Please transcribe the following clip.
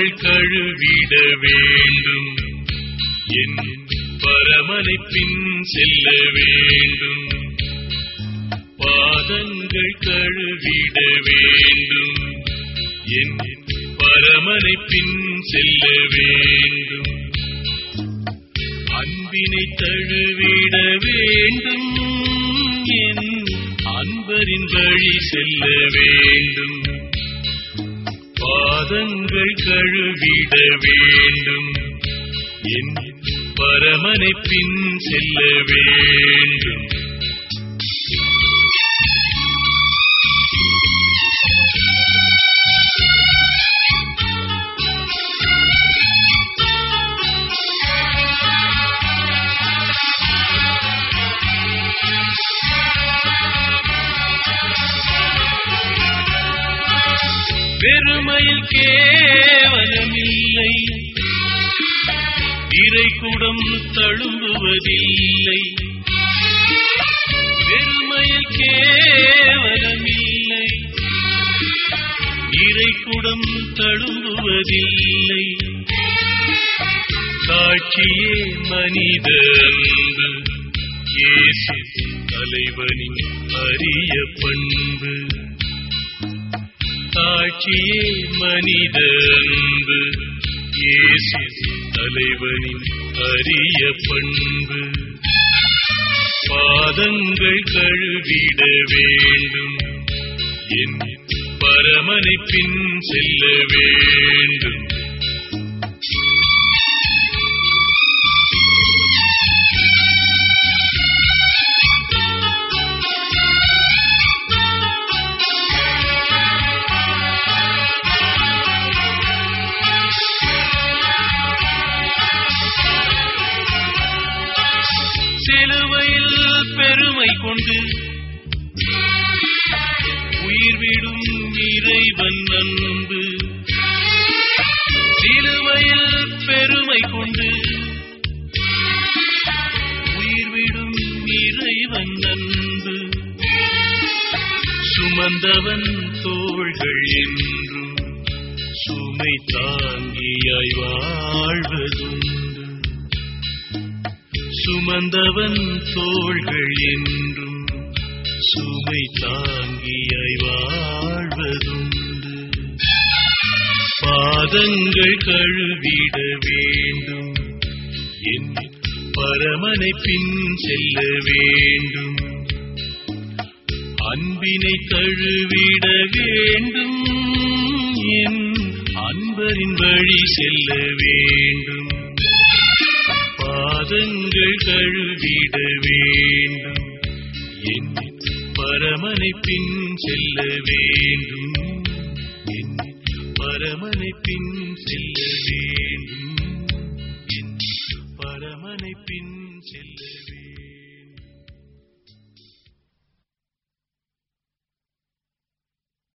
பாதங்கள் கழுவிட வேண்டும் என் பரமனை பின் செல்ல வேண்டும் பாதங்கள் கழுவிட வேண்டும் என் பரமனை பின் செல்ல வேண்டும் அன்பினை தழுவிட வேண்டும் என் அன்பரின் வழி செல்ல வேண்டும் பாதங்கள் கழுவிட வேண்டும் என் பரமனை பின் செல்ல வேண்டும் வெறுமையில் கேவலமில்லை இறைக்குடம் தழும்புவதில்லை வெறுமையில் கேவலமில்லை இறைக்குடம் தழும்புவதில்லை சாட்சியே மனித அன்பு இயேசு தலைவனின் அரிய பண்பு சாட்சியே மனித அன்பு இயேசு தலைவனின் அரிய பண்பு பாதங்கள் கழுவிட வேண்டும் என் பரமனை பின் செல்ல வேண்டும் சிலுவையில் பெருமை கொண்டு உயிர் விடும் இறைவன் அன்பு சிலுவையில் பெருமை கொண்டு உயிர் விடும் இறைவன் அன்பு சுமந்தவன் தோள்கள் என்றும் சுமை தாங்கியாய் வாழ்வதுண்டு சுமந்தவன் தோள்கள் என்றும் சுமை தாங்கியாய் வாழ்வதுண்டு பாதங்கள் கழுவிட வேண்டும் என் பரமனை பின் செல்ல வேண்டும் அன்பினை தழுவிட வேண்டும் என் அன்பரின் வழி செல்ல வேண்டும் பாதங்கள் கழுவிட வேண்டும் என் பரமனை பின் செல்ல வேண்டும் என் பரமனை பின் செல்ல வேண்டும் என் பரமனை பின் செல்ல வேண்டும்